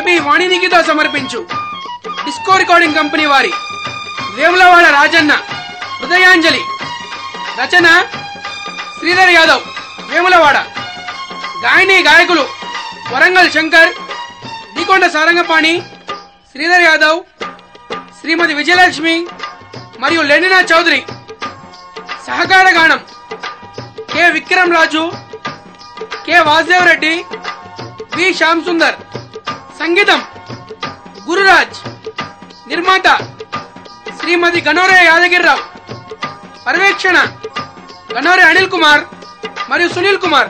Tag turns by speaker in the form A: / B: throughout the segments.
A: AB వాణినికితో సమర్పించు disco recording company వారి వేములవాడ రాజన్న హృదయాంజలి రచన శ్రీధర్ యాదవ్ వేములవాడ గాయని గాయకులు వరంగల్ శంకర్ దికొండ సారంగపాణి శ్రీధర్ యాదవ్ శ్రీమతి విజయలక్ష్మి మరియు లెనినా చౌదరి సహకార గానం K Vikram Raju K Vasudev Reddy V Shyam Sundar సంగీతం గురురాజ్ నిర్మాత శ్రీమతి గనోరే యాదగిరిరావు పర్యవేక్షణ గనోరే అనిల్ కుమార్ మరియు సునీల్ కుమార్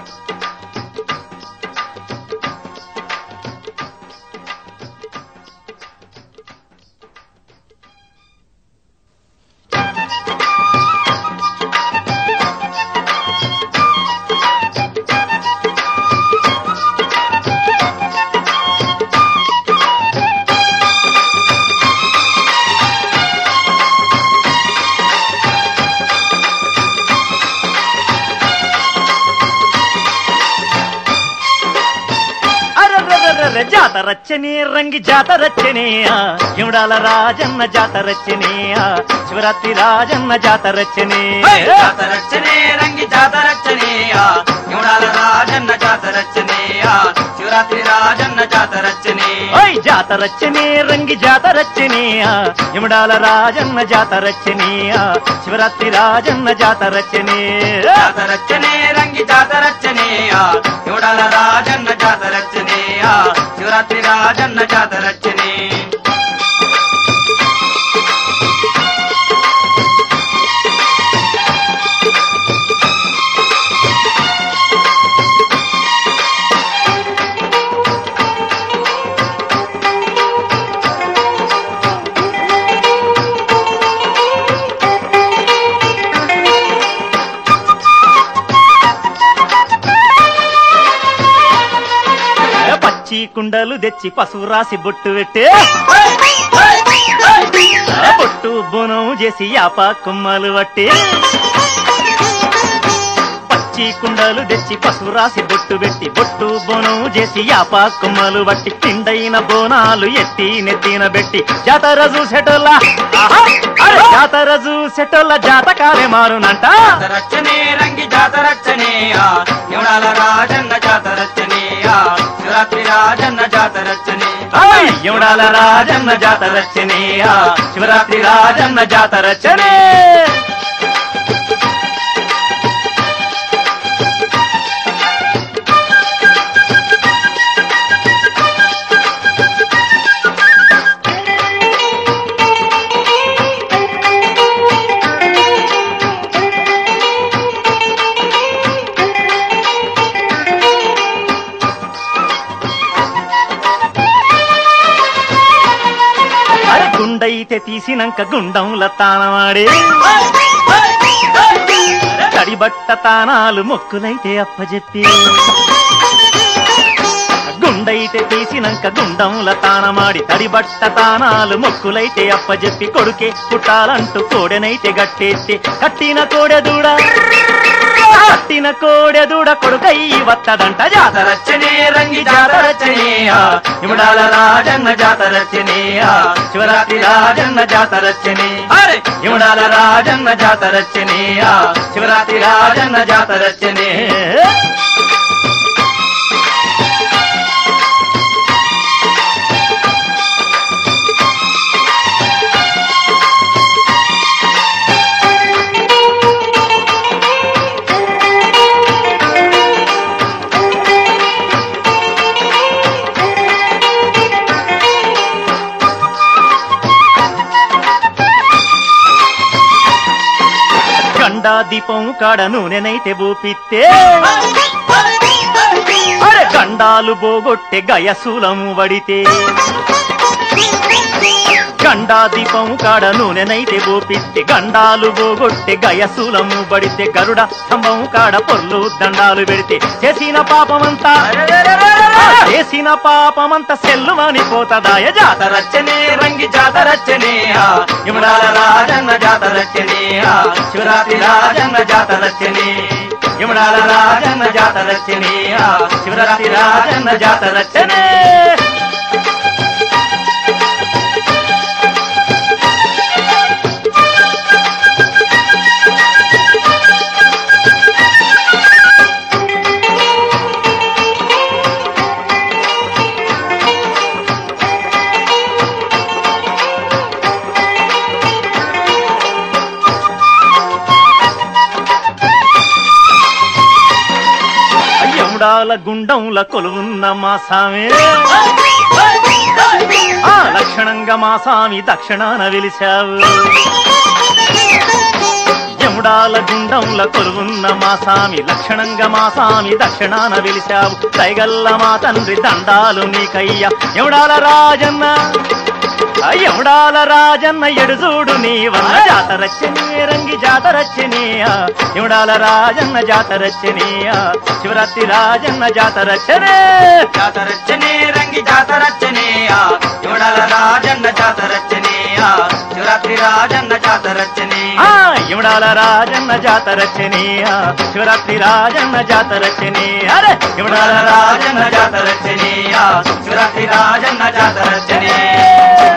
B: అర్రర్రర్రర్ర జాతరచ్చనే రంగి జాతరచ్చనే ఆ, ఇవిడాల రాజన్న జాతరచ్చనే ఆ, శివరాత్రి రాజన్న జాతరచ్చనే
C: జాతరచ్చనే రంగి జాతరచ్చనేయా యువడాల రాజన్న జాతరచ్చనేయా శివరాత్రి రాజన్న జాతరచ్చనే
B: ఓయ్ జాతరచ్చనే రంగి జాతరచ్చనే ఆ, ఇవిడాల రాజన్న జాతరచ్చనే ఆ, శివరాత్రి రాజన్న జాతరచ్చనే
C: జాతరచ్చనే రంగి జాతరచ్చనేయా యువడాల రాజన్న జాతరచ్చనేయా శివరాత్రి రాజన్న జాతరచ్చనే
B: పచ్చి కుండలు తెచ్చి పసుపు రాసి బొట్టు పెట్టే బొట్టు బోనం చేసి యాప కొమ్మలు పట్టి పచ్చి కుండలు తెచ్చి పసుపు రాసి బొట్టు పెట్టి బొట్టు బోనం చేసి యాప కొమ్మలు పట్టి పిండైన బోనాలు ఎత్తి నెత్తిన పెట్టి జాతర చూసేటోళ్ళ ఆహా! అరే జాతర చూసేటోళ్ళ జాతకాలే మారునంట
C: జాతరచ్చనే రంగి జాతరచ్చనేయా యువడాల రాజన్న జాతరచ్చనేయా శివరాత్రి రాజన్న జాతరచ్చనే
B: ఆయ్! యముడాల రాజన్న జాతరచ్చనే ఆ, శివరాత్రి రాజన్న జాతరచ్చనే అరే గుండైతే తీసినంక గుండంల తానమాడే తడిబట్ట తానాలు మొక్కులైతే అప్పజెప్పి గుండైతే తీసినంక గుండంల తానమాడి తడిబట్ట తానాలు మొక్కులైతే అప్పజెప్పి కొడుకే పుట్టాలంటూ కోడెనైతే గట్టేస్తే కట్టిన కోడె దూడ కట్టిన కోడె దూడ కొడుకై వత్తదంట జాతర
C: జాతరచ్చనే రంగి జాతరచ్చనేయా ఇముడాల రాజన్న జాతరచ్చనేయా శివరాత్రి రాజన్న జాతరచ్చనే అరే ఇముడాల రాజన్న జాతరచ్చనేయా శివరాత్రి రాజన్న జాతరచ్చనే
B: గండా దీపం కాడ నూనెనైతే బూపిస్తే అరే గండాలు బోగొట్టె గయసూలము వడితే గండా దీపం కాడ నూనెనైతే బోపిస్తే గండాలు బోగొట్టె గయసూలము బడితే గరుడ స్తంభం కాడ పొర్లు దండాలు పెడితే చేసిన పాపమంతా ఆ, చేసిన పాపమంతా సెల్లుమని పోతదాయ జాతర
C: జాతరచ్చనే రంగి జాతరచ్చనేయా ఇముడాల రాజన్న జాతరచ్చనేయా శివరాత్రి రాజన్న జాతరచ్చనే ఇముడాల రాజన్న జాతరచ్చనేయా శివరాత్రి రాజన్న జాతరచ్చనే
B: జాతరచ్చనే యముడాల గుండంల కొలువున్న మా సామి ఆ లక్షణంగా మా సామి దక్షిణాన వెలిశావు యముడాల గుండంల కొలువున్న మా సామి లక్షణంగా మా సామి దక్షిణాన వెలిశావు దయగల్ల మా తండ్రి దండాలు నీకయ్యా యముడాల రాజన్న ఆ యముడాల రాజన్న ఎడుజూడు నీవన్న జాతరచ్చనే రంగి జాతరచ్చనేయా యముడాల రాజన్న జాతరచ్చనేయా శివరాత్రి రాజన్న జాతరచ్చనే
C: జాతరచ్చనే రంగి జాతరచ్చనేయా యువడాల రాజన్న జాతరచ్చనేయా శివరాత్రి రాజన్న జాతరచ్చనే
B: ఆ యముడాల రాజన్న జాతరచ్చనేయా శివరాత్రి రాజన్న జాతరచ్చనే అరే
C: యువడాల
B: యముడాల
C: రాజన్న జాతరచ్చనేయా శివరాత్రి రాజన్న జాతరచ్చనే